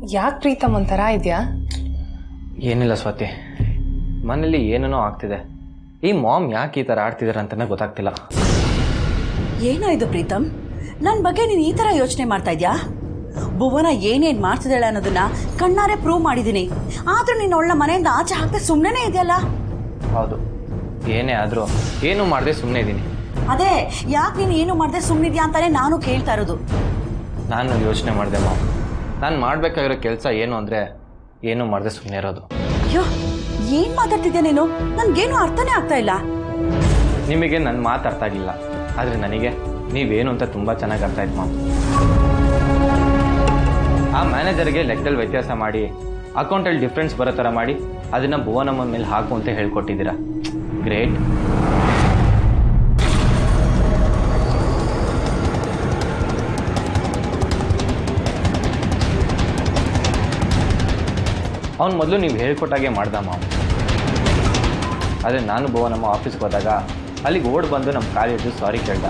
ಯಾಕೆ ಪ್ರೀತಮ್ ಒಂಥರ ಇದೆಯಾ ಏನಿಲ್ಲ ಸ್ವಾತಿ ಮನೇಲಿ ಏನೇನೋ ಆಗ್ತಿದೆ ಈ ಮಾಮ್ ಯಾಕೆ ಈ ಥರ ಆಡ್ತಿದ್ದಾರೆ ಅಂತಲೇ ಗೊತ್ತಾಗ್ತಿಲ್ಲ ಏನೋ ಇದು ಪ್ರೀತಮ್ ನನ್ನ ಬಗ್ಗೆ ನೀನು ಈ ಥರ ಯೋಚನೆ ಮಾಡ್ತಾ ಇದ್ಯಾ ಭುವನ ಏನೇನು ಮಾಡ್ತಿದ್ದಾಳೆ ಅನ್ನೋದನ್ನ ಕಣ್ಣಾರೆ ಪ್ರೂವ್ ಮಾಡಿದ್ದೀನಿ ಆದರೂ ನೀನು ಒಳ್ಳೆ ಮನೆಯಿಂದ ಆಚೆ ಹಾಕ್ದೆ ಸುಮ್ಮನೆ ಇದೆಯಲ್ಲ ಹೌದು ಏನೇ ಆದರೂ ಏನೂ ಮಾಡದೆ ಸುಮ್ಮನೆ ಇದ್ದೀನಿ ಅದೇ ಯಾಕೆ ನೀನು ಏನು ಮಾಡದೆ ಸುಮ್ಮನಿದ್ಯಾ ಅಂತಾನೆ ನಾನು ಕೇಳ್ತಾ ಇರೋದು ನಾನು ಯೋಚನೆ ಮಾಡಿದೆ ಮಾಮ್ ನಾನು ಮಾಡಬೇಕಾಗಿರೋ ಕೆಲಸ ಏನು ಅಂದರೆ ಏನೂ ಮಾಡದೆ ಸುಮ್ಮನೆ ಇರೋದು ಅಯ್ಯೋ ಏನು ಮಾತಾಡ್ತಿದ್ಯಾ ನೀನು ನನ್ಗೇನು ಅರ್ಥನೇ ಆಗ್ತಾ ಇಲ್ಲ ನಿಮಗೆ ನನ್ನ ಮಾತು ಅರ್ಥ ಆಗಿಲ್ಲ ಆದರೆ ನನಗೆ ನೀವೇನು ಅಂತ ತುಂಬ ಚೆನ್ನಾಗಿ ಅರ್ಥ ಆಯ್ತು ಮಾಮ್ ಆ ಮ್ಯಾನೇಜರ್ಗೆ ಲೆಕ್ಕದಲ್ಲಿ ವ್ಯತ್ಯಾಸ ಮಾಡಿ ಅಕೌಂಟಲ್ಲಿ ಡಿಫ್ರೆನ್ಸ್ ಬರೋ ಥರ ಮಾಡಿ ಅದನ್ನು ಭುವನಮ್ಮ ಮೇಲೆ ಹಾಕು ಅಂತ ಹೇಳ್ಕೊಟ್ಟಿದ್ದೀರಾ ಗ್ರೇಟ್ ಅವ್ನು ಮೊದಲು ನೀವು ಹೇಳ್ಕೊಟ್ಟಾಗೆ ಮಾಡ್ದ ಮಾವು ಆದರೆ ನಾನು ಭುವನಮ್ಮ ಆಫೀಸ್ಗೆ ಹೋದಾಗ ಅಲ್ಲಿಗೆ ಓಡ್ ಬಂದು ನಮ್ಮ ಕಾಲೇಜು ಸಾರಿ ಕೇಳ್ದ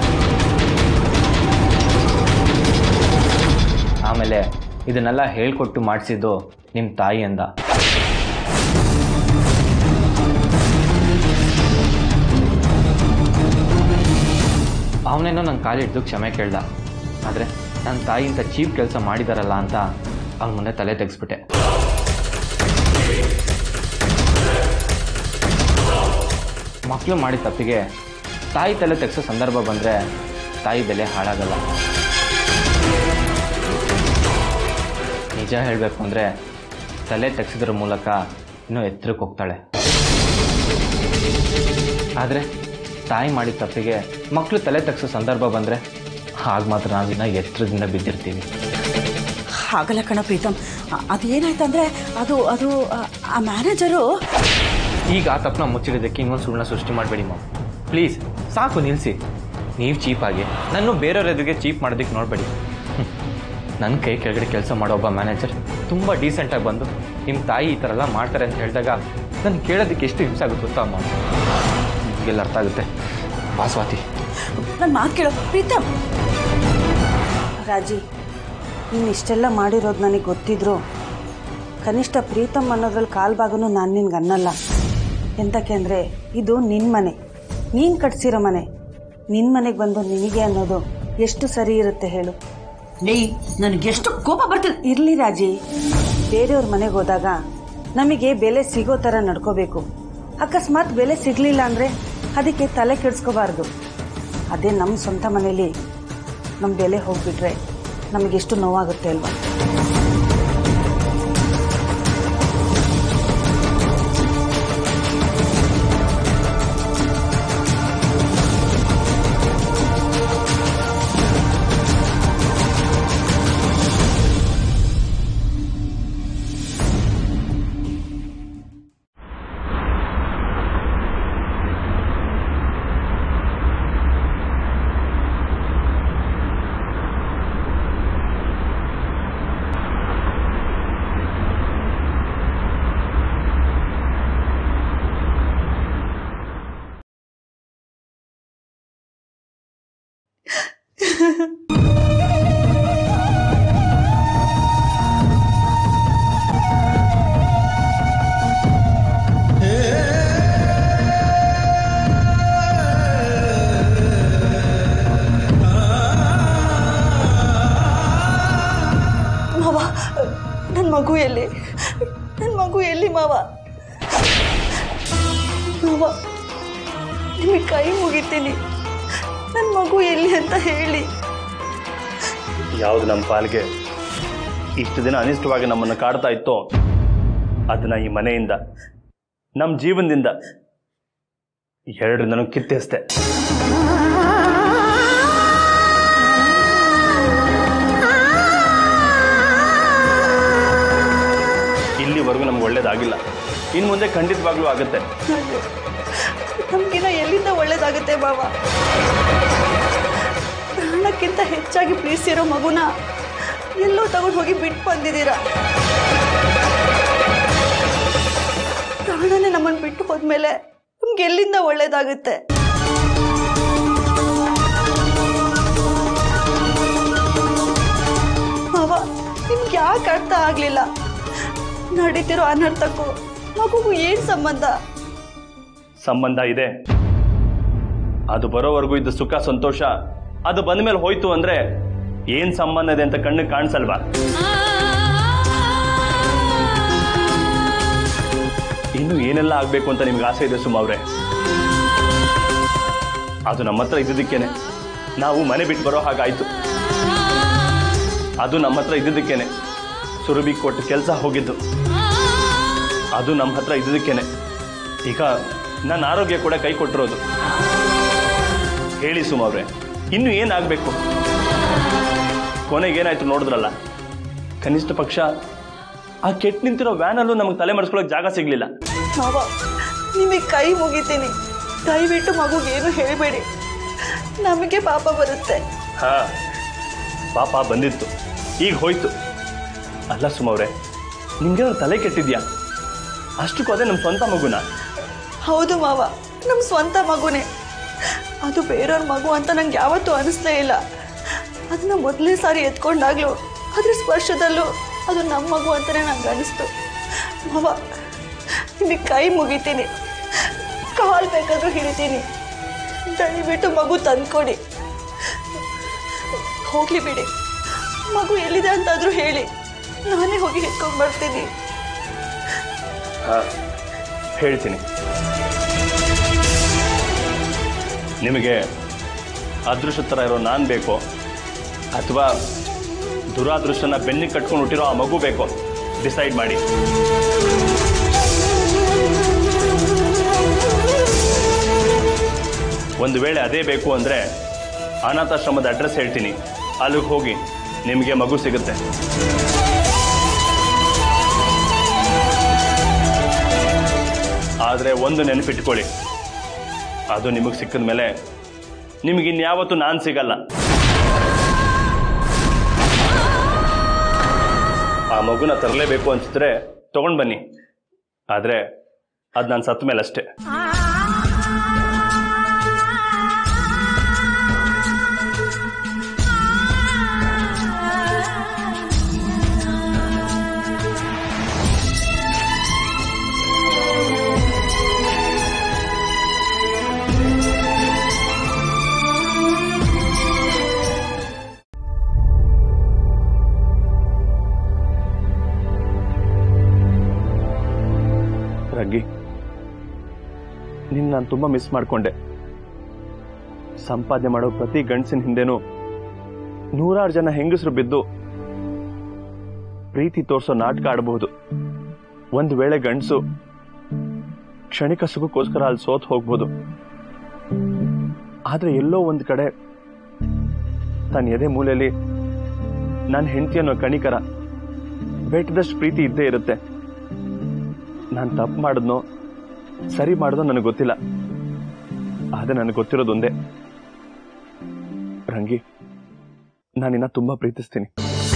ಆಮೇಲೆ ಇದನ್ನೆಲ್ಲ ಹೇಳ್ಕೊಟ್ಟು ಮಾಡಿಸಿದ್ದು ನಿಮ್ಮ ತಾಯಿ ಅಂದ ಅವನೇನೋ ನನ್ನ ಕಾಲಿಡ್ದು ಕ್ಷಮೆ ಕೇಳ್ದ ಆದರೆ ನನ್ನ ತಾಯಿ ಇಂಥ ಚೀಪ್ ಕೆಲಸ ಮಾಡಿದಾರಲ್ಲ ಅಂತ ಅವ್ನ ಮುಂದೆ ತಲೆ ತೆಗೆಸ್ಬಿಟ್ಟೆ ಮಕ್ಕಳು ಮಾಡಿದ ತಪ್ಪಿಗೆ ತಾಯಿ ತಲೆ ತೆಗೆಸೋ ಸಂದರ್ಭ ಬಂದರೆ ತಾಯಿ ಬೆಲೆ ಹಾಳಾಗಲ್ಲ ನಿಜ ಹೇಳಬೇಕು ಅಂದರೆ ತಲೆ ತೆಗೆಸಿದ್ರ ಮೂಲಕ ಇನ್ನೂ ಎತ್ತರಕ್ಕೆ ಹೋಗ್ತಾಳೆ ಆದರೆ ತಾಯಿ ಮಾಡಿದ ತಪ್ಪಿಗೆ ಮಕ್ಕಳು ತಲೆ ತೆಗೆಸೋ ಸಂದರ್ಭ ಬಂದರೆ ಆಗ ಮಾತ್ರ ನಾವಿನ್ನ ಎತ್ತರದಿಂದ ಬಿದ್ದಿರ್ತೀವಿ ಹಾಗಲ್ಲ ಕಣ ಪ್ರೀತಮ್ ಅ- ಅದೇನಾಯ್ತಂದ್ರೆ ಅದು ಅದು ಆ- ಆ ಮ್ಯಾನೇಜರು ಈಗ ಆ ತಪ್ಪನ್ನ ಮುಚ್ಚಿಡೋದಕ್ಕೆ ಇನ್ನೊಂದು ಸುಳ್ಳ ಸೃಷ್ಟಿ ಮಾಡಬೇಡಿ ಮಾಮ್ ಪ್ಲೀಸ್ ಸಾಕು ನಿಲ್ಲಿಸಿ ನೀವು ಚೀಪಾಗಿ ನಾನು ಬೇರೆಯವ್ರ ಎದುರಿಗೆ ಚೀಪ್ ಮಾಡೋದಕ್ಕೆ ನೋಡಬೇಡಿ ನನ್ನ ಕೈ ಕೆಳಗಡೆ ಕೆಲಸ ಮಾಡೋ ಒಬ್ಬ ಮ್ಯಾನೇಜರ್ ತುಂಬ ಡೀಸೆಂಟಾಗಿ ಬಂದು ನಿಮ್ಮ ತಾಯಿ ಈ ಥರ ಎಲ್ಲ ಮಾಡ್ತಾರೆ ಅಂತ ಹೇಳಿದಾಗ ನಾನು ಕೇಳೋದಕ್ಕೆ ಎಷ್ಟು ಹಿಂಸೆ ಆಗುತ್ತೆ ಗೊತ್ತಾ ಅಮ್ಮ ನಿಮಗೆಲ್ಲ ಅರ್ಥ ಆಗುತ್ತೆ ಬಾ ಸ್ವಾತಿ ನನ್ನ ಮಾತು ಕೇಳೋ ಪ್ರೀತಮ್ ರಾಜಿ ನೀನು ಇಷ್ಟೆಲ್ಲ ಮಾಡಿರೋದು ನನಗೆ ಗೊತ್ತಿದ್ರು ಕನಿಷ್ಠ ಪ್ರೀತಮ್ ಅನ್ನೋದ್ರಲ್ಲಿ ಕಾಲು ಭಾಗನೂ ನಾನು ನಿನ್ಗೆ ಅನ್ನಲ್ಲ ಎಂತಕ್ಕೆ ಅಂದರೆ ಇದು ನಿನ್ನ ಮನೆ ನೀನು ಕಟ್ಸಿರೋ ಮನೆ ನಿನ್ನ ಮನೆಗೆ ಬಂದು ನಿನಗೆ ಅನ್ನೋದು ಎಷ್ಟು ಸರಿ ಇರುತ್ತೆ ಹೇಳು ಲೇ ನನಗೆ ಎಷ್ಟು ಕೋಪ ಬರ್ತಿದೆ ಇರಲಿ ರಾಜಿ ಬೇರೆಯವ್ರ ಮನೆಗೆ ಹೋದಾಗ ನಮಗೆ ಬೆಲೆ ಸಿಗೋ ಥರ ನಡ್ಕೋಬೇಕು ಅಕಸ್ಮಾತ್ ಬೆಲೆ ಸಿಗಲಿಲ್ಲ ಅಂದರೆ ಅದಕ್ಕೆ ತಲೆ ಕೆಡಿಸ್ಕೋಬಾರ್ದು ಅದೇ ನಮ್ಮ ಸ್ವಂತ ಮನೇಲಿ ನಮ್ಮ ಬೆಲೆ ಹೋಗ್ಬಿಟ್ರೆ ನಮಗೆಷ್ಟು ನೋವಾಗುತ್ತೆ ಅಲ್ವಾ ಮಾವ ನನ್ನ ಮಗು ಎಲ್ಲಿ ನನ್ನ ಮಗು ಎಲ್ಲಿ ಮಾವ ಮಾವ ನಿಮಗೆ ಕೈ ಮುಗಿತೀನಿ ನನ್ನ ಮಗು ಎಲ್ಲಿ ಅಂತ ಹೇಳಿ ಯಾವುದು ನಮ್ಮ ಪಾಲಿಗೆ ಇಷ್ಟು ದಿನ ಅನಿಷ್ಟವಾಗಿ ನಮ್ಮನ್ನು ಕಾಡ್ತಾ ಇತ್ತೋ ಅದನ್ನು ಈ ಮನೆಯಿಂದ ನಮ್ಮ ಜೀವನದಿಂದ ಎರಡರಿಂದನೂ ಕಿತ್ತೆಸ್ತೆ ಇಲ್ಲಿವರೆಗೂ ನಮ್ಗೆ ಒಳ್ಳೇದಾಗಿಲ್ಲ ಇನ್ನು ಮುಂದೆ ಖಂಡಿತವಾಗ್ಲೂ ಆಗುತ್ತೆ ನಮಗಿನ್ನ ಎಲ್ಲಿಂದ ಒಳ್ಳೇದಾಗುತ್ತೆ ಮಾವ ಪ್ರಾಣಕ್ಕಿಂತ ಹೆಚ್ಚಾಗಿ ಪ್ರೀತಿಸಿರೋ ಮಗುನ ಎಲ್ಲೋ ತಗೊಂಡು ಹೋಗಿ ಬಿಟ್ಟು ಬಂದಿದ್ದೀರಾ ಪ್ರಾಣನೇ ನಮ್ಮನ್ನು ಬಿಟ್ಟು ಹೋದ್ಮೇಲೆ ನಮ್ಗೆ ಎಲ್ಲಿಂದ ಒಳ್ಳೇದಾಗುತ್ತೆ ಮಾವ ನಿಮ್ಗೆ ಯಾಕೆ ಯಾಕೆ ಅರ್ಥ ಆಗ್ಲಿಲ್ಲ ನಡೀತಿರೋ ಅನರ್ಥಕ್ಕೂ ಮಗುಗೂ ಏನ್ ಸಂಬಂಧ ಸಂಬಂಧ ಇದೆ ಅದು ಬರೋವರೆಗೂ ಇದ್ದ ಸುಖ ಸಂತೋಷ ಅದು ಬಂದ ಮೇಲೆ ಹೋಯ್ತು ಅಂದ್ರೆ ಏನ್ ಸಂಬಂಧ ಇದೆ ಅಂತ ಕಣ್ಣಿಗೆ ಕಾಣಿಸಲ್ವಾ ಇನ್ನು ಏನೆಲ್ಲ ಆಗ್ಬೇಕು ಅಂತ ನಿಮ್ಗೆ ಆಸೆ ಇದೆ ಸುಮಾವ್ರೆ ಅದು ನಮ್ಮ ಹತ್ರ ಇದ್ದಿದ್ದಕ್ಕೇನೆ ನಾವು ಮನೆ ಬಿಟ್ಟು ಬರೋ ಹಾಗಾಯ್ತು ಅದು ನಮ್ಮ ಹತ್ರ ಇದ್ದಿದ್ದಕ್ಕೇನೆ ಸುರಭಿ ಕೊಟ್ಟು ಕೆಲಸ ಹೋಗಿದ್ದು ಅದು ನಮ್ಮ ಹತ್ರ ಇದ್ದಿದ್ದಕ್ಕೇನೆ ಈಗ ನನ್ನ ಆರೋಗ್ಯ ಕೂಡ ಕೈ ಕೊಟ್ಟಿರೋದು ಹೇಳಿ ಸುಮಾವ್ರೆ ಇನ್ನು ಏನಾಗಬೇಕು ಕೊನೆಗೆ ಏನಾಯ್ತು ನೋಡಿದ್ರಲ್ಲ ಕನಿಷ್ಠ ಪಕ್ಷ ಆ ಕೆಟ್ಟ ನಿಂತಿರೋ ವ್ಯಾನಲ್ಲೂ ನಮಗೆ ತಲೆ ಮರೆಸ್ಕೊಳ್ಳೋಕೆ ಜಾಗ ಸಿಗ್ಲಿಲ್ಲ ಮಾವ ನಿಮಗೆ ಕೈ ಮುಗಿತೀನಿ ದಯವಿಟ್ಟು ಮಗುಗೇನು ಹೇಳಬೇಡಿ ನಮಗೆ ಪಾಪ ಬರುತ್ತೆ ಹಾ ಪಾಪ ಬಂದಿತ್ತು ಈಗ ಹೋಯ್ತು ಅಲ್ಲ ಸುಮವ್ರೆ ನಿಮ್ಗೆ ತಲೆ ಕೆಟ್ಟಿದ್ಯಾ ಅಷ್ಟಕ್ಕೂ ಅದೇ ನಮ್ಮ ಸ್ವಂತ ಮಗುನ ಹೌದು ಮಾವ ನಮ್ಮ ಸ್ವಂತ ಮಗುನೇ ಅದು ಬೇರೆಯವ್ರ ಮಗು ಅಂತ ನಂಗೆ ಯಾವತ್ತೂ ಅನಿಸ್ಲೇ ಇಲ್ಲ ಅದನ್ನ ಮೊದಲನೇ ಸಾರಿ ಎತ್ಕೊಂಡಾಗ್ಲೂ ಅದ್ರ ಸ್ಪರ್ಶದಲ್ಲೂ ಅದು ನಮ್ಮ ಮಗು ಅಂತಲೇ ನಂಗೆ ಅನಿಸ್ತು ಮಾವ ನಿಮಗೆ ಕೈ ಮುಗಿತೀನಿ ಕಾಲು ಬೇಕಾದ್ರೂ ಹಿಡಿತೀನಿ ದಯವಿಟ್ಟು ಮಗು ತಂದ್ಕೊಡಿ ಹೋಗ್ಲಿ ಬಿಡಿ ಮಗು ಎಲ್ಲಿದೆ ಅಂತಾದರೂ ಹೇಳಿ ನಾನೇ ಹೋಗಿ ಎತ್ಕೊಂಡು ಬರ್ತೀನಿ ಹಾ ಹೇಳ್ತೀನಿ ನಿಮಗೆ ಅದೃಷ್ಟ ಥರ ಇರೋ ನಾನು ಬೇಕೋ ಅಥವಾ ದುರಾದೃಷ್ಟನ ಬೆನ್ನಿಗೆ ಕಟ್ಕೊಂಡು ಹುಟ್ಟಿರೋ ಆ ಮಗು ಬೇಕೋ ಡಿಸೈಡ್ ಮಾಡಿ ಒಂದು ವೇಳೆ ಅದೇ ಬೇಕು ಅಂದರೆ ಅನಾಥಾಶ್ರಮದ ಅಡ್ರೆಸ್ ಹೇಳ್ತೀನಿ ಅಲ್ಲಿಗೆ ಹೋಗಿ ನಿಮಗೆ ಮಗು ಸಿಗುತ್ತೆ ಆದರೆ ಒಂದು ನೆನಪಿಟ್ಕೊಳ್ಳಿ ಅದು ನಿಮಗೆ ಸಿಕ್ಕಿದ ಮೇಲೆ ನಿಮಗೆ ಇನ್ಯಾವತ್ತೂ ನಾನು ಸಿಗಲ್ಲ ಆ ಮಗುನ ತರಲೇಬೇಕು ಅನ್ಸಿದ್ರೆ ತಗೊಂಡು ಬನ್ನಿ ಆದರೆ ಅದು ನಾನು ಸತ್ತ ಮೇಲೆ ಅಷ್ಟೇ ರಗ್ಗಿ ನಿನ್ನ ನಾನು ತುಂಬ ಮಿಸ್ ಮಾಡಿಕೊಂಡೆ ಸಂಪಾದನೆ ಮಾಡೋ ಪ್ರತಿ ಗಂಡಸಿನ ಹಿಂದೆನೂ ನೂರಾರು ಜನ ಹೆಂಗಸರು ಬಿದ್ದು ಪ್ರೀತಿ ತೋರಿಸೋ ನಾಟಕ ಆಡಬಹುದು ಒಂದು ವೇಳೆ ಗಂಡಸು ಕ್ಷಣಿಕ ಸುಖಕ್ಕೋಸ್ಕರ ಅಲ್ಲಿ ಸೋತ್ ಹೋಗ್ಬೋದು ಆದ್ರೆ ಎಲ್ಲೋ ಒಂದು ಕಡೆ ತನ್ನ ಎದೆ ಮೂಲೆಯಲ್ಲಿ ನನ್ನ ಹೆಂಡತಿ ಅನ್ನೋ ಕಣಿಕರ ಬೆಟ್ಟದಷ್ಟು ಪ್ರೀತಿ ಇದ್ದೇ ಇರುತ್ತೆ ನಾನು ತಪ್ಪು ಮಾಡಿದ್ನೋ ಸರಿ ಮಾಡಿದ್ನೋ ನನಗೆ ಗೊತ್ತಿಲ್ಲ ಆದರೆ ನನಗೆ ಗೊತ್ತಿರೋದೊಂದೇ ರಂಗಿ ನಾನಿನ್ನ ತುಂಬಾ ಪ್ರೀತಿಸ್ತೀನಿ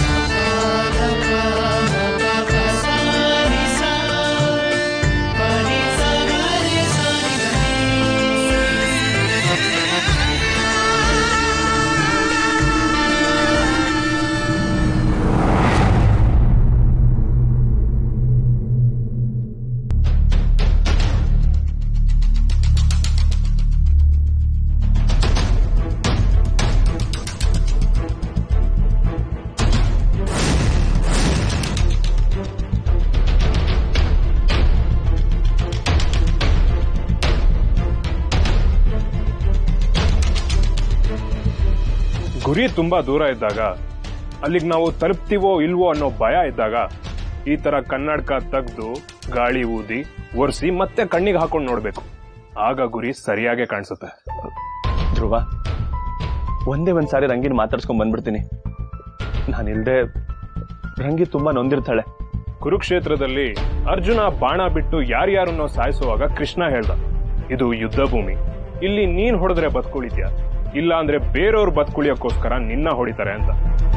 ಗುರಿ ತುಂಬಾ ದೂರ ಇದ್ದಾಗ ಅಲ್ಲಿಗೆ ನಾವು ತಲುಪ್ತೀವೋ ಇಲ್ವೋ ಅನ್ನೋ ಭಯ ಇದ್ದಾಗ ಈ ತರ ಕನ್ನಡಕ ತೆಗ್ದು ಗಾಳಿ ಊದಿ ಒರೆಸಿ ಮತ್ತೆ ಕಣ್ಣಿಗೆ ಹಾಕೊಂಡು ನೋಡ್ಬೇಕು ಆಗ ಗುರಿ ಸರಿಯಾಗಿ ಕಾಣಿಸುತ್ತೆ ಧ್ರುವ ಒಂದೇ ಒಂದ್ ಸಾರಿ ರಂಗಿನ ಮಾತಾಡ್ಸ್ಕೊಂಡ್ ಬಂದ್ಬಿಡ್ತೀನಿ ನಾನಿಲ್ದೆ ರಂಗಿ ತುಂಬಾ ನೊಂದಿರ್ತಾಳೆ ಕುರುಕ್ಷೇತ್ರದಲ್ಲಿ ಅರ್ಜುನ ಬಾಣ ಬಿಟ್ಟು ಯಾರ್ಯಾರನ್ನೋ ಸಾಯಿಸುವಾಗ ಕೃಷ್ಣ ಹೇಳ್ದ ಇದು ಯುದ್ಧ ಭೂಮಿ ಇಲ್ಲಿ ನೀನ್ ಹೊಡೆದ್ರೆ ಬದುಕುಳಿದ್ಯಾ ಇಲ್ಲ ಅಂದ್ರೆ ಬೇರೆಯವ್ರು ಬದುಕುಳಿಯೋಕ್ಕೋಸ್ಕರ ನಿನ್ನ ಹೊಡಿತಾರೆ ಅಂತ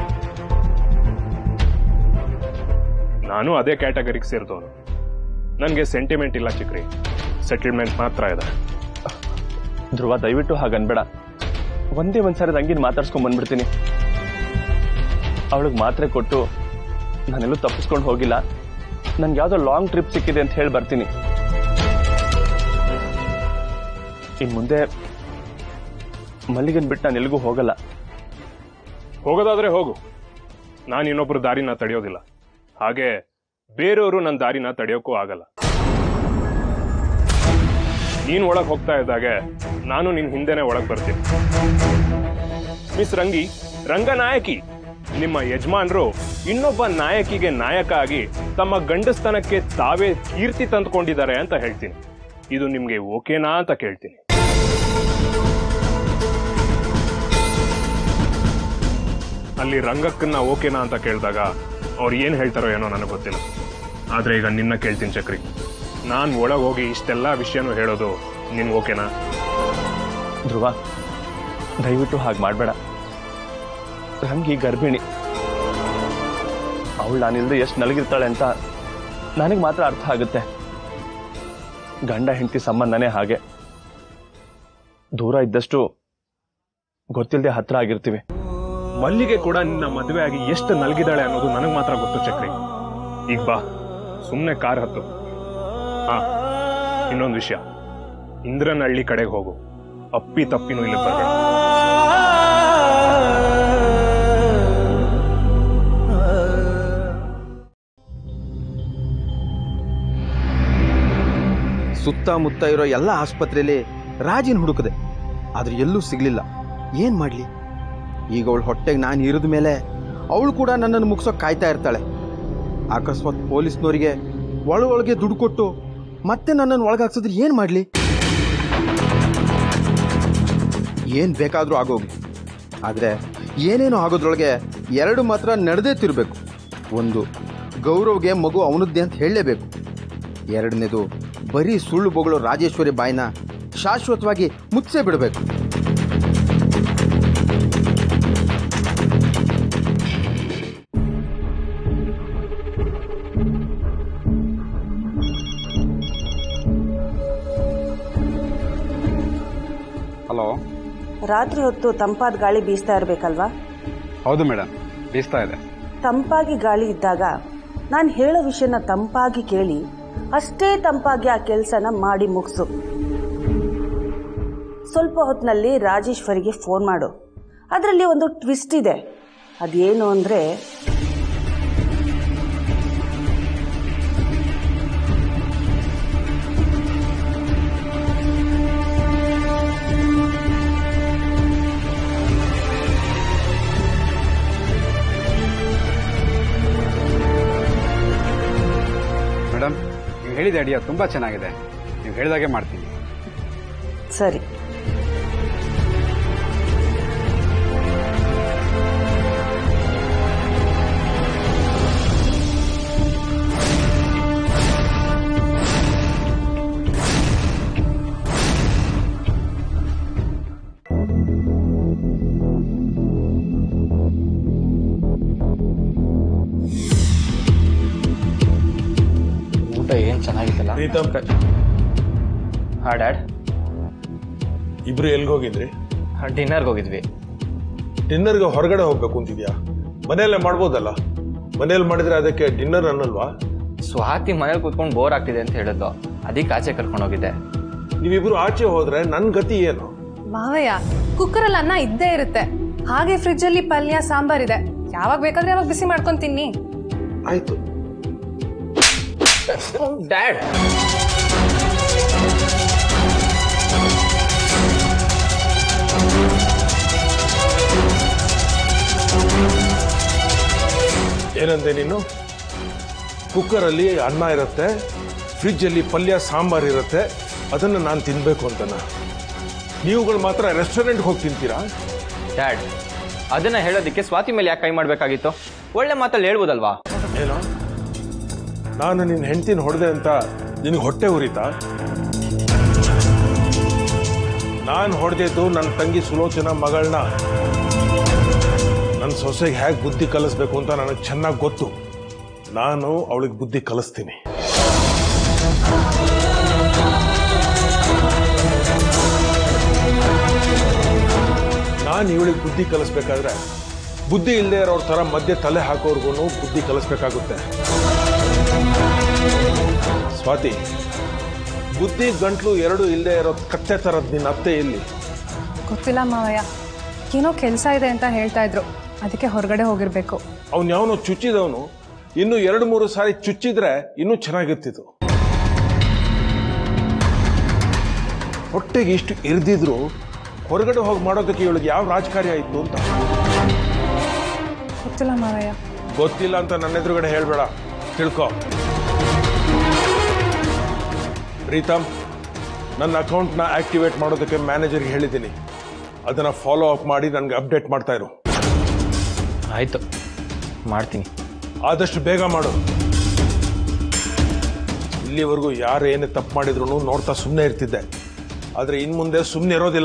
ನಾನು ಅದೇ ಕ್ಯಾಟಗರಿಗೆ ಸೇರಿದವನು ನನಗೆ ಸೆಂಟಿಮೆಂಟ್ ಇಲ್ಲ ಚಿಕ್ರಿ ಸೆಟಲ್ಮೆಂಟ್ ಮಾತ್ರ ಇದೆ ಧ್ರುವ ದಯವಿಟ್ಟು ಹಾಗನ್ಬೇಡ ಒಂದೇ ಒಂದ್ಸಾರಿ ರಂಗಿನ ಮಾತಾಡ್ಸ್ಕೊಂಡ್ ಬಂದ್ಬಿಡ್ತೀನಿ ಅವಳಿಗೆ ಮಾತ್ರೆ ಕೊಟ್ಟು ನಾನೆಲ್ಲೂ ತಪ್ಪಿಸ್ಕೊಂಡು ಹೋಗಿಲ್ಲ ನನ್ಗೆ ಯಾವುದೋ ಲಾಂಗ್ ಟ್ರಿಪ್ ಸಿಕ್ಕಿದೆ ಅಂತ ಹೇಳಿ ಬರ್ತೀನಿ ಇನ್ ಮುಂದೆ ಮಲ್ಲಿಗನ್ ಬಿಟ್ಟು ನಾನು ಎಲ್ಲಿಗೂ ಹೋಗಲ್ಲ ಹೋಗೋದಾದ್ರೆ ಹೋಗು ನಾನು ಇನ್ನೊಬ್ರು ದಾರಿನ ತಡೆಯೋದಿಲ್ಲ ಹಾಗೆ ಬೇರೆಯವರು ನನ್ನ ದಾರಿನ ತಡೆಯೋಕ್ಕೂ ಆಗಲ್ಲ ನೀನ್ ಒಳಗ್ ಹೋಗ್ತಾ ಇದ್ದಾಗೆ ನಾನು ನಿನ್ ಹಿಂದೆನೆ ಒಳಗ್ ಬರ್ತೀನಿ ಮಿಸ್ ರಂಗಿ ರಂಗನಾಯಕಿ ನಿಮ್ಮ ಯಜಮಾನ್ರು ಇನ್ನೊಬ್ಬ ನಾಯಕಿಗೆ ನಾಯಕ ಆಗಿ ತಮ್ಮ ಗಂಡಸ್ತನಕ್ಕೆ ತಾವೇ ಕೀರ್ತಿ ತಂದುಕೊಂಡಿದ್ದಾರೆ ಅಂತ ಹೇಳ್ತೀನಿ ಇದು ನಿಮ್ಗೆ ಓಕೆನಾ ಅಂತ ಕೇಳ್ತೀನಿ ಅಲ್ಲಿ ರಂಗಕ್ಕನ್ನ ಓಕೆನಾ ಅಂತ ಕೇಳಿದಾಗ ಅವ್ರು ಏನ್ ಹೇಳ್ತಾರೋ ಏನೋ ನನಗೆ ಗೊತ್ತಿಲ್ಲ ಆದ್ರೆ ಈಗ ನಿನ್ನ ಕೇಳ್ತೀನಿ ಚಕ್ರಿ ನಾನ್ ಒಳಗ್ ಹೋಗಿ ಇಷ್ಟೆಲ್ಲ ವಿಷಯನೂ ಹೇಳೋದು ನಿನ್ ಓಕೆನಾ ಧ್ರುವ ದಯವಿಟ್ಟು ಹಾಗೆ ಮಾಡಬೇಡ ರಂಗಿ ಗರ್ಭಿಣಿ ಅವಳು ನಾನಿಲ್ದೆ ಎಷ್ಟು ನಲಗಿರ್ತಾಳೆ ಅಂತ ನನಗೆ ಮಾತ್ರ ಅರ್ಥ ಆಗುತ್ತೆ ಗಂಡ ಹೆಂಡತಿ ಸಂಬಂಧನೇ ಹಾಗೆ ದೂರ ಇದ್ದಷ್ಟು ಗೊತ್ತಿಲ್ಲದೆ ಹತ್ರ ಆಗಿರ್ತೀವಿ ಮಲ್ಲಿಗೆ ಕೂಡ ನಿನ್ನ ಮದುವೆ ಆಗಿ ಎಷ್ಟು ನಲ್ಗಿದಾಳೆ ಅನ್ನೋದು ನನಗೆ ಮಾತ್ರ ಗೊತ್ತು ಚಕ್ರಿ ಈಗ ಬಾ ಸುಮ್ಮನೆ ಕಾರ್ ಹತ್ತು ಹಾ ಇನ್ನೊಂದು ವಿಷಯ ಇಂದ್ರನಹಳ್ಳಿ ಕಡೆಗೆ ಹೋಗು ಅಪ್ಪಿ ತಪ್ಪಿನೂ ಇಲ್ಲಿ ಬರಬೇಡ ಸುತ್ತಮುತ್ತ ಇರೋ ಎಲ್ಲ ಆಸ್ಪತ್ರೆಯಲ್ಲಿ ರಾಜಿನ ಹುಡುಕದೆ ಆದ್ರೆ ಎಲ್ಲೂ ಸಿಗ್ಲಿಲ್ಲ ಏನ್ ಮಾಡ್ಲಿ ಈಗ ಅವಳ ಹೊಟ್ಟೆಗೆ ನಾನು ಇರಿದ ಮೇಲೆ ಅವಳು ಕೂಡ ನನ್ನನ್ನು ಮುಗಿಸೋಕೆ ಕಾಯ್ತಾ ಇರ್ತಾಳೆ ಅಕಸ್ಮಾತ್ ಪೊಲೀಸ್ನವರಿಗೆ ಒಳ ಒಳಗೆ ದುಡ್ಡು ಕೊಟ್ಟು ಮತ್ತೆ ನನ್ನನ್ನು ಒಳಗಾಕ್ಸಿದ್ರೆ ಏನು ಮಾಡಲಿ ಏನು ಬೇಕಾದರೂ ಆಗೋಗ್ಲಿ ಆದರೆ ಏನೇನು ಆಗೋದ್ರೊಳಗೆ ಎರಡು ಮಾತ್ರ ನಡೆದೇ ತಿರ್ಬೇಕು ಒಂದು ಗೌರವ್ಗೆ ಮಗು ಅವನದ್ದೇ ಅಂತ ಹೇಳಲೇಬೇಕು ಎರಡನೇದು ಬರೀ ಸುಳ್ಳು ಬೊಗಳು ರಾಜೇಶ್ವರಿ ಬಾಯಿನ ಶಾಶ್ವತವಾಗಿ ಮುಚ್ಚೇ ಬಿಡಬೇಕು ಹಲೋ ರಾತ್ರಿ ಹೊತ್ತು ತಂಪಾದ ಗಾಳಿ ಬೀಸ್ತಾ ಇರಬೇಕಲ್ವಾ ಹೌದು ಮೇಡಮ್ ಬೀಸ್ತಾ ಇದೆ ತಂಪಾಗಿ ಗಾಳಿ ಇದ್ದಾಗ ನಾನು ಹೇಳೋ ವಿಷಯನ ತಂಪಾಗಿ ಕೇಳಿ ಅಷ್ಟೇ ತಂಪಾಗಿ ಆ ಕೆಲಸನ ಮಾಡಿ ಮುಗಿಸು ಸ್ವಲ್ಪ ಹೊತ್ತಿನಲ್ಲಿ ರಾಜೇಶ್ವರಿಗೆ ಫೋನ್ ಮಾಡು ಅದರಲ್ಲಿ ಒಂದು ಟ್ವಿಸ್ಟ್ ಇದೆ ಅದೇನು ಅಂದರೆ ಮೇಡಮ್ ನೀವು ಹೇಳಿದ ಐಡಿಯಾ ತುಂಬ ಚೆನ್ನಾಗಿದೆ ನೀವು ಹೇಳಿದಾಗೆ ಮಾಡ್ತೀನಿ ಸರಿ ಊಟ ಏನು ಚೆನ್ನಾಗಿತ್ತಲ್ಲ ಪ್ರೀತಮ್ ಹಾ ಡ್ಯಾಡ್ ಇಬ್ರು ಎಲ್ಗೆ ಹೋಗಿದ್ರಿ ಡಿನ್ನರ್ಗೆ ಹೋಗಿದ್ವಿ ಡಿನ್ನರ್ಗೆ ಹೊರಗಡೆ ಹೋಗ್ಬೇಕು ಅಂತಿದ್ಯಾ ಮನೆಯಲ್ಲೇ ಮಾಡ್ಬೋದಲ್ಲ ಮನೇಲಿ ಮಾಡಿದ್ರೆ ಅದಕ್ಕೆ ಡಿನ್ನರ್ ಅನ್ನಲ್ವಾ ಸ್ವಾತಿ ಮನೇಲಿ ಕೂತ್ಕೊಂಡು ಬೋರ್ ಆಗ್ತಿದೆ ಅಂತ ಹೇಳಿದ್ಲು ಅದಕ್ಕೆ ಆಚೆ ಕರ್ಕೊಂಡು ಹೋಗಿದ್ದೆ ನೀವಿಬ್ರು ಆಚೆ ಹೋದ್ರೆ ನನ್ ಗತಿ ಏನು ಮಾವಯ್ಯ ಕುಕ್ಕರಲ್ಲಿ ಅನ್ನ ಇದ್ದೇ ಇರುತ್ತೆ ಹಾಗೆ ಫ್ರಿಜ್ ಅಲ್ಲಿ ಪಲ್ಯ ಸಾಂಬಾರ್ ಇದೆ ಯಾವಾಗ ಬೇಕಾದ್ರೆ ಯಾವಾಗ ಬಿಸಿ ಮಾಡ್ಕೊಂಡ್ ತಿನ್ನಿ ಆಯ್ತು ಡ್ಯಾಡ್ ಏನಂದೆ ನೀನು ಕುಕ್ಕರಲ್ಲಿ ಅನ್ನ ಇರುತ್ತೆ ಫ್ರಿಜ್ಜಲ್ಲಿ ಪಲ್ಯ ಸಾಂಬಾರ್ ಇರುತ್ತೆ ಅದನ್ನು ನಾನು ತಿನ್ಬೇಕು ಅಂತನ ನೀವುಗಳು ಮಾತ್ರ ರೆಸ್ಟೋರೆಂಟ್ಗೆ ಹೋಗಿ ತಿಂತೀರಾ ಡ್ಯಾಡ್ ಅದನ್ನ ಹೇಳೋದಕ್ಕೆ ಸ್ವಾತಿ ಮೇಲೆ ಯಾಕೆ ಕೈ ಮಾಡಬೇಕಾಗಿತ್ತು ಒಳ್ಳೆ ಮಾತಲ್ಲಿ ಹೇಳ್ಬೋದಲ್ವಾ ಏನೋ ನಾನು ನಿನ್ನ ಹೆಂಡ್ತಿನ ಹೊಡೆದೆ ಅಂತ ನಿನಗೆ ಹೊಟ್ಟೆ ಉರಿತಾ ನಾನು ಹೊಡೆದಿದ್ದು ನನ್ನ ತಂಗಿ ಸುಲೋಚನ ಮಗಳನ್ನ ನನ್ನ ಸೊಸೆಗೆ ಹೇಗೆ ಬುದ್ಧಿ ಕಲಿಸ್ಬೇಕು ಅಂತ ನನಗೆ ಚೆನ್ನಾಗಿ ಗೊತ್ತು ನಾನು ಅವಳಿಗೆ ಬುದ್ಧಿ ಕಲಿಸ್ತೀನಿ ನಾನು ಇವಳಿಗೆ ಬುದ್ಧಿ ಕಲಿಸ್ಬೇಕಾದ್ರೆ ಬುದ್ಧಿ ಇಲ್ಲದೆ ಇರೋರ ಥರ ಮಧ್ಯೆ ತಲೆ ಹಾಕೋರ್ಗು ಬುದ್ಧಿ ಕಲಿಸ್ಬೇಕಾಗುತ್ತೆ ಸ್ವಾತಿ ಬುದ್ಧಿ ಗಂಟ್ಲು ಎರಡು ಇಲ್ಲದೆ ಇರೋ ಕತ್ತೆ ಥರದ್ ನಿನ್ನ ಅತ್ತೆ ಇಲ್ಲಿ ಗೊತ್ತಿಲ್ಲ ಮಾವಯ್ಯ ಏನೋ ಕೆಲಸ ಇದೆ ಅಂತ ಹೇಳ್ತಾ ಇದ್ರು ಅದಕ್ಕೆ ಹೊರಗಡೆ ಹೋಗಿರ್ಬೇಕು ಅವ್ನು ಯಾವನೋ ಚುಚ್ಚಿದವನು ಇನ್ನು ಎರಡು ಮೂರು ಸಾರಿ ಚುಚ್ಚಿದ್ರೆ ಇನ್ನೂ ಚೆನ್ನಾಗಿರ್ತಿತ್ತು ಹೊಟ್ಟೆಗೆ ಇಷ್ಟು ಇರ್ದಿದ್ರು ಹೊರಗಡೆ ಹೋಗಿ ಮಾಡೋದಕ್ಕೆ ಇವಳಿಗೆ ಯಾವ ರಾಜಕಾರ್ಯ ಆಯಿತು ಅಂತ ಗೊತ್ತಿಲ್ಲ ಮಾವಯ್ಯ ಗೊತ್ತಿಲ್ಲ ಅಂತ ನನ್ನ ಎದುರುಗಡೆ ಹೇಳ್ಬೇಡ ತಿಳ್ಕೊ ಪ್ರೀತಮ್ ನನ್ನ ಅಕೌಂಟ್ನ ಆಕ್ಟಿವೇಟ್ ಮಾಡೋದಕ್ಕೆ ಮ್ಯಾನೇಜರ್ಗೆ ಹೇಳಿದ್ದೀನಿ ಅದನ್ನು ಫಾಲೋ ಅಪ್ ಮಾಡಿ ನನಗೆ ಅಪ್ಡೇಟ್ ಮಾಡ್ತಾ ಇರು ಆಯಿತು ಮಾಡ್ತೀನಿ ಆದಷ್ಟು ಬೇಗ ಮಾಡು ಇಲ್ಲಿವರೆಗೂ ಯಾರು ಏನೇ ತಪ್ಪು ಮಾಡಿದ್ರು ನೋಡ್ತಾ ಸುಮ್ಮನೆ ಇರ್ತಿದ್ದೆ ಆದರೆ ಇನ್ನು ಮುಂದೆ ಸುಮ್ಮನೆ ಇರೋದಿಲ್ಲ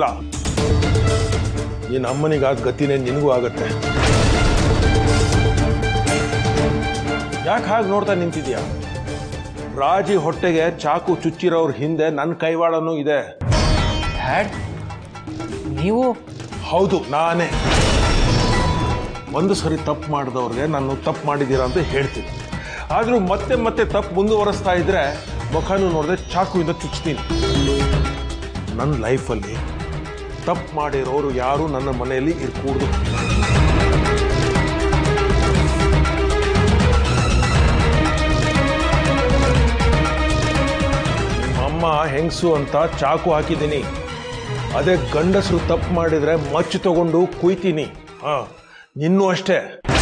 ನಿನ್ನ ಅಮ್ಮನಿಗಾದ ಗತಿನೇ ನಿನಗೂ ಆಗತ್ತೆ ಯಾಕೆ ಹಾಗೆ ನೋಡ್ತಾ ನಿಂತಿದ್ಯಾ ರಾಜಿ ಹೊಟ್ಟೆಗೆ ಚಾಕು ಚುಚ್ಚಿರೋರ್ ಹಿಂದೆ ನನ್ನ ಕೈವಾಡನೂ ಇದೆ ಡ್ಯಾಡ್ ನೀವು ಹೌದು ನಾನೇ ಒಂದು ಸರಿ ತಪ್ಪು ಮಾಡಿದವ್ರಿಗೆ ನಾನು ತಪ್ಪು ಮಾಡಿದ್ದೀರಾ ಅಂತ ಹೇಳ್ತೀನಿ ಆದರೂ ಮತ್ತೆ ಮತ್ತೆ ತಪ್ಪು ಮುಂದುವರಿಸ್ತಾ ಇದ್ರೆ ಮುಖನೂ ನೋಡದೆ ಚಾಕುವಿಂದ ಚುಚ್ತೀನಿ ನನ್ನ ಲೈಫಲ್ಲಿ ತಪ್ಪು ಮಾಡಿರೋರು ಯಾರು ನನ್ನ ಮನೆಯಲ್ಲಿ ಇರ್ಕೂಡ್ದು ಅಮ್ಮ ಹೆಂಗಸು ಅಂತ ಚಾಕು ಹಾಕಿದ್ದೀನಿ ಅದೇ ಗಂಡಸರು ತಪ್ಪು ಮಾಡಿದ್ರೆ ಮಚ್ಚು ತಗೊಂಡು ಕುಯ್ತೀನಿ ಹಾ ನಿನ್ನೂ ಅಷ್ಟೇ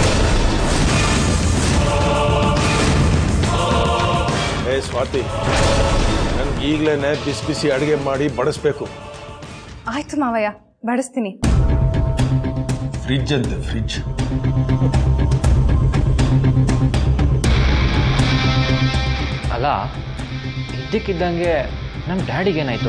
ಏ ಸ್ವಾತಿ ನನ್ಗೆ ಈಗಲೇ ಬಿಸಿ ಬಿಸಿ ಅಡುಗೆ ಮಾಡಿ ಬಡಿಸ್ಬೇಕು ಆಯ್ತು ಮಾವಯ್ಯ ಬಡಿಸ್ತೀನಿ ಫ್ರಿಜ್ ಅಂತೆ ಫ್ರಿಜ್ ಅಲ್ಲ ಇದ್ದಕ್ಕಿದ್ದಂಗೆ ನಮ್ಮ ಡ್ಯಾಡಿಗೇನಾಯಿತು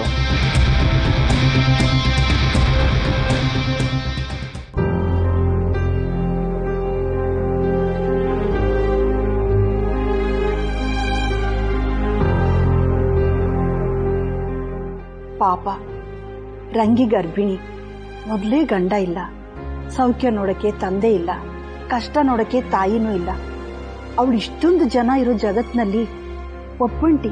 ಪಾಪ ರಂಗಿ ಗರ್ಭಿಣಿ ಮೊದಲೇ ಗಂಡ ಇಲ್ಲ ಸೌಖ್ಯ ನೋಡಕ್ಕೆ ತಂದೆ ಇಲ್ಲ ಕಷ್ಟ ನೋಡಕ್ಕೆ ತಾಯಿನೂ ಇಲ್ಲ ಅವಳು ಇಷ್ಟೊಂದು ಜನ ಇರೋ ಜಗತ್ನಲ್ಲಿ ಒಪ್ಪಂಟಿ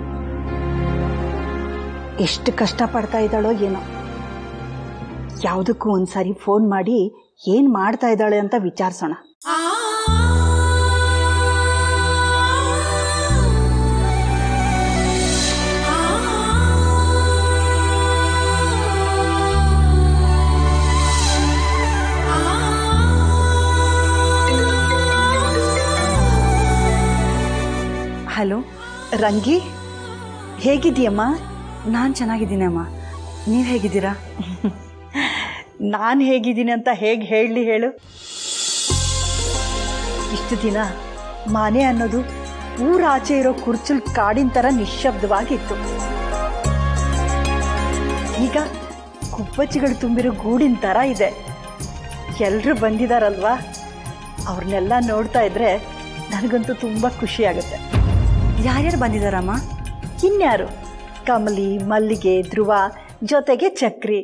ಎಷ್ಟು ಕಷ್ಟ ಪಡ್ತಾ ಇದ್ದಾಳೋ ಏನೋ ಯಾವುದಕ್ಕೂ ಒಂದ್ಸಾರಿ ಫೋನ್ ಮಾಡಿ ಏನ್ ಮಾಡ್ತಾ ಇದ್ದಾಳೆ ಅಂತ ವಿಚಾರಿಸೋಣ ಹಲೋ ರಂಗಿ ಹೇಗಿದ್ದೀಯಮ್ಮ ನಾನು ಚೆನ್ನಾಗಿದ್ದೀನಿ ಅಮ್ಮ ನೀವು ಹೇಗಿದ್ದೀರಾ ನಾನು ಹೇಗಿದ್ದೀನಿ ಅಂತ ಹೇಗೆ ಹೇಳಲಿ ಹೇಳು ಇಷ್ಟು ದಿನ ಮನೆ ಅನ್ನೋದು ಊರಾಚೆ ಇರೋ ಕುರ್ಚಲ್ ಕಾಡಿನ ಥರ ನಿಶ್ಶಬ್ದವಾಗಿತ್ತು ಈಗ ಕುಪ್ಪಚ್ಚಿಗಳು ತುಂಬಿರೋ ಗೂಡಿನ ಥರ ಇದೆ ಎಲ್ಲರೂ ಬಂದಿದಾರಲ್ವಾ ಅವ್ರನ್ನೆಲ್ಲ ನೋಡ್ತಾ ಇದ್ರೆ ನನಗಂತೂ ತುಂಬ ಖುಷಿ ಆಗುತ್ತೆ ಯಾರ್ಯಾರು ಬಂದಿದಾರಮ್ಮ ಇನ್ಯಾರು ಕಮಲಿ ಮಲ್ಲಿಗೆ ಧ್ರುವ ಜೊತೆಗೆ ಚಕ್ರಿ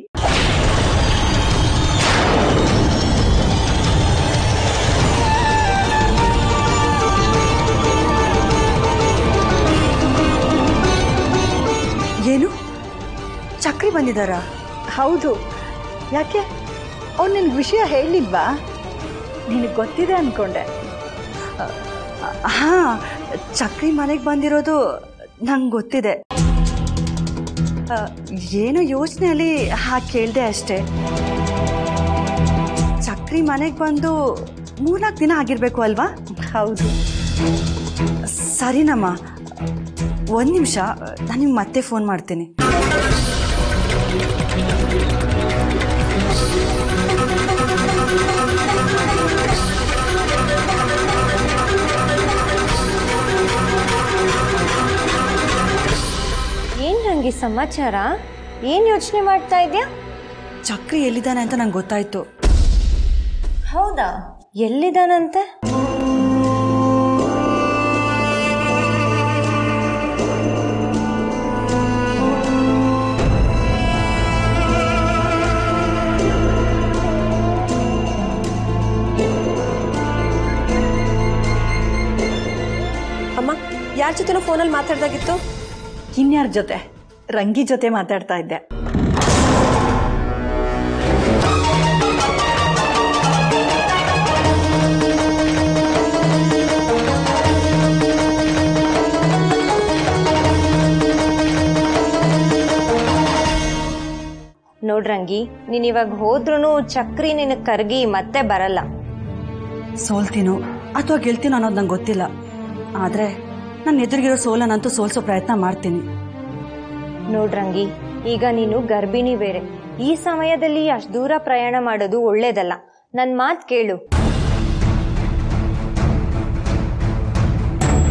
ಏನು ಚಕ್ರಿ ಬಂದಿದ್ದಾರಾ ಹೌದು ಯಾಕೆ ಅವ್ನು ನಿನ್ಗೆ ವಿಷಯ ಹೇಳಲಿಲ್ವಾ ನಿನಗೆ ಗೊತ್ತಿದೆ ಅಂದ್ಕೊಂಡೆ ಹಾಂ ಚಕ್ರಿ ಮನೆಗೆ ಬಂದಿರೋದು ನಂಗೆ ಗೊತ್ತಿದೆ ಆ, ಏನೋ ಯೋಚನೆಯಲ್ಲಿ ಹಾಗೆ ಕೇಳಿದೆ ಅಷ್ಟೇ ಚಕ್ರಿ ಮನೆಗೆ ಬಂದು ಮೂರ್ನಾಲ್ಕು ದಿನ ಆಗಿರಬೇಕು ಅಲ್ವಾ ಹೌದು ಸರಿನಮ್ಮ ಒಂದು ನಿಮಿಷ ನಾನು ನಿಮ್ಗೆ ಮತ್ತೆ ಫೋನ್ ಮಾಡ್ತೀನಿ ಏನ್ ರಂಗಿ ಸಮಾಚಾರ ಏನ್ ಯೋಚನೆ ಮಾಡ್ತಾ ಇದ್ಯಾ ಚಕ್ರಿ ಎಲ್ಲಿದ್ದಾನೆ ಅಂತ ನಂಗೆ ಗೊತ್ತಾಯ್ತು ಹೌದಾ ಎಲ್ಲಿದಾನಂತೆ ಯಾರ ಜೊತೆನೋ ಫೋನಲ್ಲಿ ಮಾತಾಡ್ದಾಗಿತ್ತು ಇನ್ಯಾರ ಜೊತೆ ರಂಗಿ ಜೊತೆ ಮಾತಾಡ್ತಾ ಇದ್ದೆ ನೋಡ್ರಂಗಿ ನೀನ್ ಇವಾಗ ಹೋದ್ರೂ ಚಕ್ರಿ ನಿನ್ ಕರ್ಗಿ ಮತ್ತೆ ಬರಲ್ಲ ಸೋಲ್ತೀನೋ ಅಥವಾ ಗೆಲ್ತೀನೋ ಅನ್ನೋದು ನಂಗೆ ಗೊತ್ತಿಲ್ಲ ಆದ್ರೆ ನನ್ನ ಎದುರಿಗಿರೋ ಸೋಲನಂತೂ ಸೋಲ್ಸೋ ಪ್ರಯತ್ನ ಮಾಡ್ತೀನಿ ನೋಡ್ರಂಗಿ ಈಗ ನೀನು ಗರ್ಭಿಣಿ ಬೇರೆ ಈ ಸಮಯದಲ್ಲಿ ಅಷ್ಟು ದೂರ ಪ್ರಯಾಣ ಮಾಡೋದು ಒಳ್ಳೇದಲ್ಲ ನನ್ ಮಾತ್ ಕೇಳು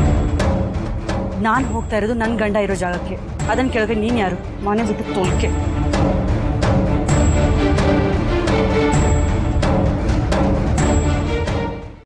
ನಾನು ಹೋಗ್ತಾ ಇರೋದು ನನ್ನ ಗಂಡ ಇರೋ ಜಾಗಕ್ಕೆ ಅದನ್ನ ಕೇಳಿದ್ರೆ ನೀನ್ ಯಾರು ಮನೆ ಬಿಟ್ಟು ತೋಲ್ಕೆ